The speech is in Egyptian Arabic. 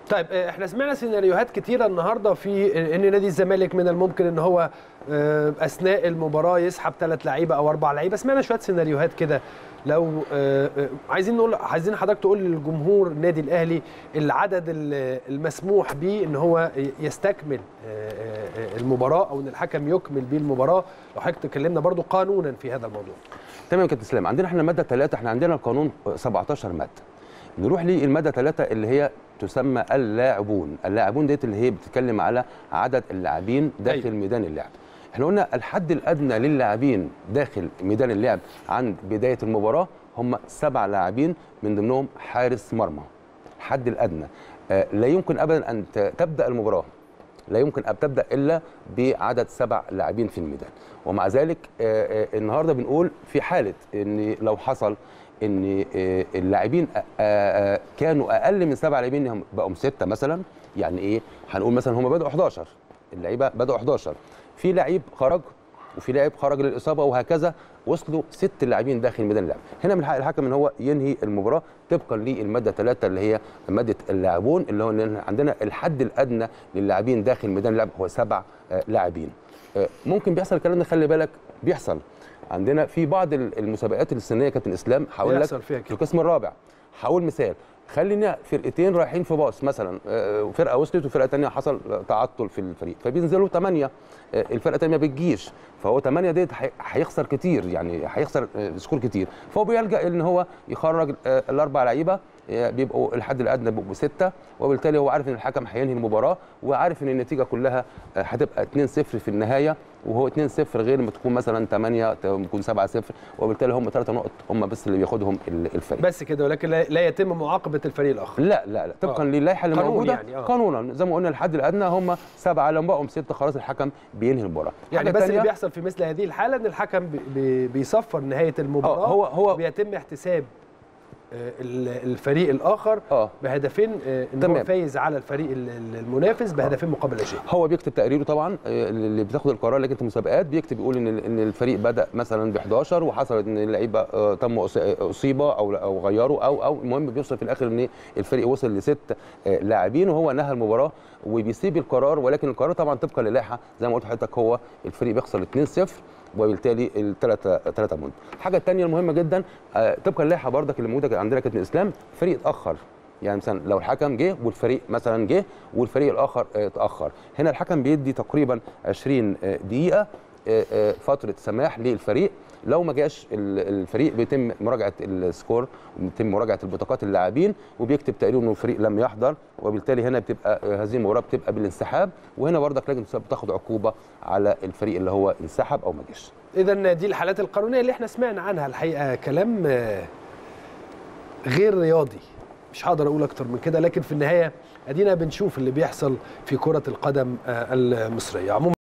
طيب آه، احنا سمعنا سيناريوهات كتيره النهارده في ان نادي الزمالك من الممكن ان هو آه، اثناء المباراه يسحب ثلاث لعيبه او اربع لعيبه سمعنا شويه سيناريوهات كده لو آه، آه، عايزين نقول عايزين حضرتك تقول للجمهور النادي الاهلي العدد ال- المسموح به ان هو يستكمل آه، آه، المباراه او ان الحكم يكمل بيه المباراه لو حضرتك تكلمنا برضو قانونا في هذا الموضوع تمام يا كابتن اسلام عندنا احنا الماده 3 احنا عندنا القانون 17 ماده نروح للماده 3 اللي هي تسمى اللاعبون اللاعبون ديت اللي هي بتتكلم على عدد اللاعبين داخل أيوة. ميدان اللعب احنا قلنا الحد الادنى للاعبين داخل ميدان اللعب عند بدايه المباراه هم سبع لاعبين من ضمنهم حارس مرمى الحد الادنى آه، لا يمكن ابدا ان ت- تبدا المباراه لا يمكن ان تبدا الا بعدد سبع لاعبين في الميدان ومع ذلك آه، آه، النهارده بنقول في حاله ان لو حصل ان آه، اللاعبين آه، آه، كانوا اقل من سبع لاعبين هم بقوا سته مثلا يعني ايه هنقول مثلا هم بداوا 11 اللعيبه بداوا 11 في لعيب خرج وفي لاعب خرج للاصابه وهكذا وصلوا ست لاعبين داخل ميدان اللعب هنا من حق الحكم ان هو ينهي المباراه طبقا للماده 3 اللي هي ماده اللاعبون اللي هو إن عندنا الحد الادنى للاعبين داخل ميدان اللعب هو سبع آه، لاعبين آه، ممكن بيحصل الكلام ده خلي بالك بيحصل عندنا في بعض ال- المسابقات السنيه كابتن اسلام هقول لك بيحصل فيها في كده. القسم الرابع هقول مثال خلينا فرقتين رايحين في باص مثلا آه، فرقه وصلت وفرقه تانية حصل تعطل في الفريق فبينزلوا ثمانيه الفرقه الثانيه ما بتجيش فهو ثمانيه ديت هي- هيخسر كتير يعني هيخسر آه، سكور كتير فهو بيلجا ان هو يخرج آه، الاربع لعيبه آه، بيبقوا الحد الادنى بيبقوا سته وبالتالي هو عارف ان الحكم هينهي المباراه وعارف ان النتيجه كلها آه، هتبقى 2-0 في النهايه وهو 2-0 غير ما تكون مثلا 8 تكون 7-0 وبالتالي هم ثلاثه نقط هم بس اللي بياخدهم ال- الفريق بس كده ولكن لا, لا يتم معاقبه الفريق الاخر لا لا لا طبقا آه. للائحه اللي قانون موجوده يعني، آه. قانونا زي ما قلنا الحد الادنى هم سبعه لما بقوا سته خلاص الحكم بينهي المباراه يعني حاجة بس اللي تانية- بيحصل في مثل هذه الحاله ان الحكم بي- بي- بيصفر نهايه المباراه آه، هو- هو- بيتم احتساب آه، ال- الفريق الاخر اه بهدفين آه، ان هو تمام. فايز على الفريق ال- ال- المنافس بهدفين مقابل لا شيء هو بيكتب تقريره طبعا آه، اللي بتاخد القرار لجنه المسابقات بيكتب يقول ان ان الفريق بدا مثلا ب 11 وحصلت ان اللعيبه آه، تم أص- اصيبه او او غيروا او او المهم بيوصل في الاخر ان الفريق وصل لست آه، لاعبين وهو نهى المباراه وبيسيب القرار ولكن القرار طبعا طبقا للائحه زي ما قلت لحضرتك هو الفريق بيخسر 2-0 وبالتالي الثلاثه ثلاثه بونت الحاجه الثانيه المهمه جدا آه، طبقا للائحه برضك اللي موجوده عندنا كابتن اسلام فريق اتاخر يعني مثلا لو الحكم جه والفريق مثلا جه والفريق الاخر آه، اتاخر هنا الحكم بيدي تقريبا 20 آه، دقيقه آه، آه، فتره سماح للفريق لو ما جاش ال- الفريق بيتم مراجعه السكور وبيتم مراجعه البطاقات اللاعبين وبيكتب تقرير انه الفريق لم يحضر وبالتالي هنا بتبقى آه، هذه المباراه بتبقى بالانسحاب وهنا برضك لجنه المسابقات بتاخد عقوبه على الفريق اللي هو انسحب او ما جاش اذا دي الحالات القانونيه اللي احنا سمعنا عنها الحقيقه كلام آه، غير رياضي مش هقدر اقول اكتر من كده لكن في النهايه ادينا بنشوف اللي بيحصل في كره القدم آه، المصريه عموما